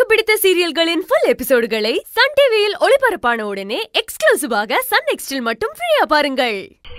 பிடித்த சீரியல்களின் full எபிசோடுகளை Sun டிவியில் ஒளிபரப்பான உடனே எக்ஸ்க்ளூசிவாக சன் நெக்ஸ்டில் மட்டும் ஃப்ரீயா பாருங்கள்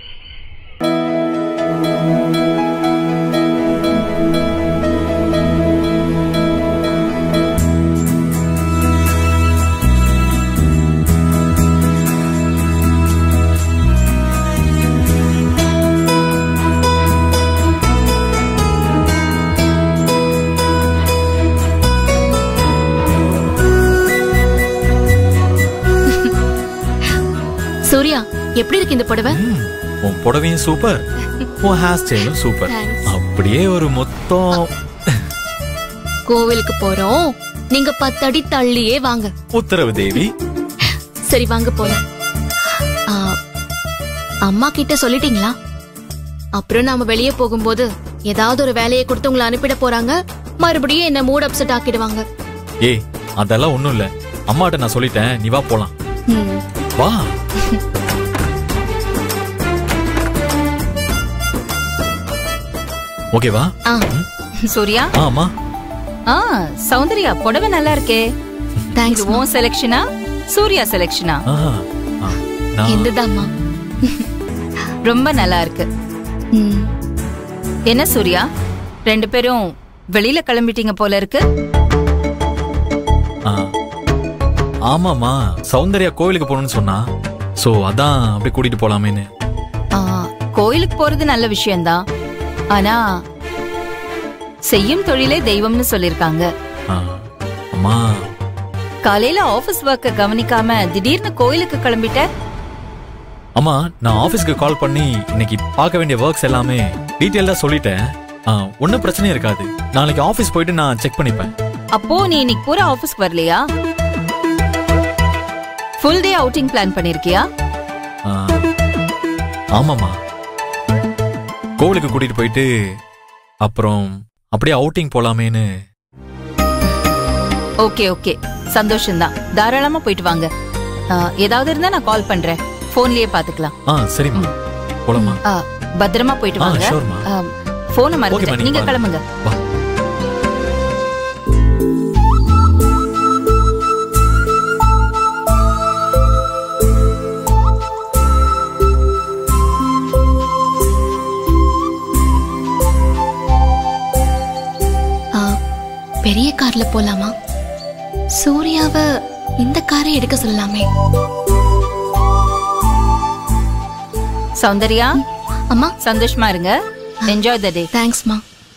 சூர்யா எப்படி இருக்கு இந்த புடவை ம், உன் புடவையும் சூப்பர் உன் ஹேர் ஸ்டைலும் சூப்பர் Thanks. அப்படியே ஒரு மொத்தம் கோவிலுக்கு போறோம் நீங்க பத்தடி தள்ளியே வாங்க உத்தரவு தேவி சரி வாங்க போலாம் ஆ, அம்மா கிட்ட சொல்லிட்டீங்களா அப்புறம் நாம வெளியே போகும்போது ஏதாவது ஒரு வேலையை கொடுத்து உங்களை அனுப்பிட போறாங்க மறுபடியும் என்ன மூட் அப்செட் ஆக்கிடுவாங்க ஏய் அதெல்லாம் ஒண்ணும் இல்ல அம்மாட்ட நான் சொல்லிட்டேன் நீ வா போலாம் ம், வா ஓகேவா ஆ சூர்யா ஆ அம்மா ஆ சௌந்தர்யா புடவை நல்லா இருக்கே தேங்க்ஸ் இது உன் செலெக்ஷனா சூர்யா செலெக்ஷனா ஆ, ஆ, நான் எந்ததாம்மா ரொம்ப நல்லா இருக்கு ம், என்ன சூர்யா ரெண்டு பேரும் வெளியில கிளம்பிட்டீங்க போல இருக்கு ஆ. ஆமாம்மா சௌந்தர்யா கோவிலுக்கு போகணும்னு சொன்னா சோ அதான் அப்படியே கூட்டிட்டு போலாமேன்னு ஆ, கோயிலுக்கு போறது நல்ல விஷயம்தான் ஆனா செய்யும் தொழிலே தெய்வம்னு சொல்லிருக்காங்க ஆ, அம்மா காலையில ஆபீஸ் ஒர்க்க கவனிக்காம திடீர்னு கோயிலுக்கு கிளம்பிட்ட அம்மா நான் ஆபீஸ்க்கு கால் பண்ணி இன்னைக்கு பார்க்க வேண்டிய ஒர்க்ஸ் எல்லாமே டீட்டெயில்டா சொல்லிட்டேன் ஆ, ஒண்ணும் பிரச்சனையும் இருக்காது நாளைக்கு ஆபீஸ் போயிட்டு நான் செக் பண்ணிப்பேன் அப்போ நீ இன்னைக்கு பூரா ஆபீஸ்க்கு வரலையா ஃபுல் டே அவுட்டிங் பிளான் பண்ணிருக்கியா ஆ, ஆமாம்மா கோவிலுக்கு கூட்டிட்டு போயிட்டு அப்புறம் அப்படியே அவுட்டிங் போலாமேன்னு ஓகே ஓகே சந்தோஷம்தான் தாராளமா போயிட்டு வாங்க ஆ, ஏதாவது இருந்தா நான் கால் பண்றேன் போன்லயே பாத்துக்கலாம் ஆ சரிம்மா போலாமா ஆ, பத்திரமா போயிட்டு ஆ, வாங்க sure-மா. போன Okay-மா, மறந்துட்டேன் நீங்க நீங்க வாங்க. கிளம்புங்க வா ஆ, பெரிய கார்ல போலாமா சூர்யாவை இந்த காரை எடுக்க சொல்லலாமே சௌந்தர்யா அம்மா சந்தோஷமா இருங்க என்ஜாய் த டே தேங்க்ஸ்மா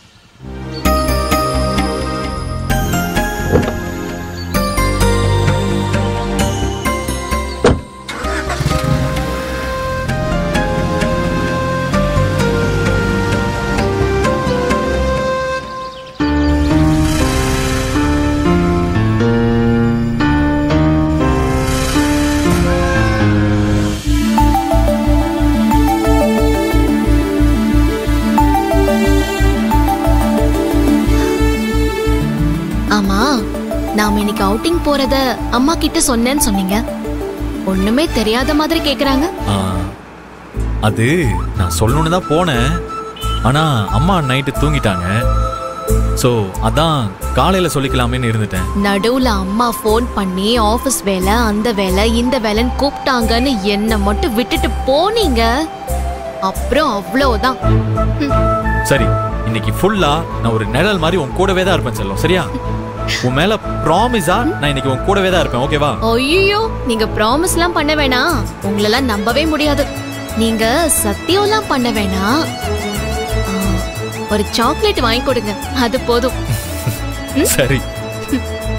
ஆமா நாம இன்னைக்கு அவுட்டிங் போறத அம்மா கிட்ட சொன்னேன்னு சொன்னீங்க ஒண்ணுமே தெரியாத மாதிரி கேக்குறாங்க ஆ, அது நான் சொல்லணும்னு தான் போனேன் ஆனா அம்மா நைட்டு தூங்கிட்டாங்க சோ அதான் காலையில சொல்லிக்கலாமேன்னு இருந்துட்டேன் நடுவுல அம்மா ஃபோன் பண்ணி ஆபீஸ் வேலை அந்த வேலை இந்த வேலைன்னு கூப்பிட்டாங்கன்னு என்ன மட்டும் விட்டுட்டு போனீங்க அப்புறம் அவ்வளவுதான் சரி இன்னைக்கு ஃபுல்லா நான் ஒரு நிழல் மாதிரி உன் கூடவே தான் இருப்பேன் செல்லம் சரியா உன் மேல ப்ராமிஸா நான் இன்னைக்கு உன் கூடவே தான் இருப்பேன் ஓகேவா ஐயோ நீங்க ப்ராமிஸ்லாம் பண்ண வேணாம் உங்களெல்லாம் நம்பவே முடியாது நீங்க சத்தியம்லாம் பண்ண வேணாம் ஆ, ஒரு சாக்லேட் வாங்கி கொடுங்க அது போதும் சரி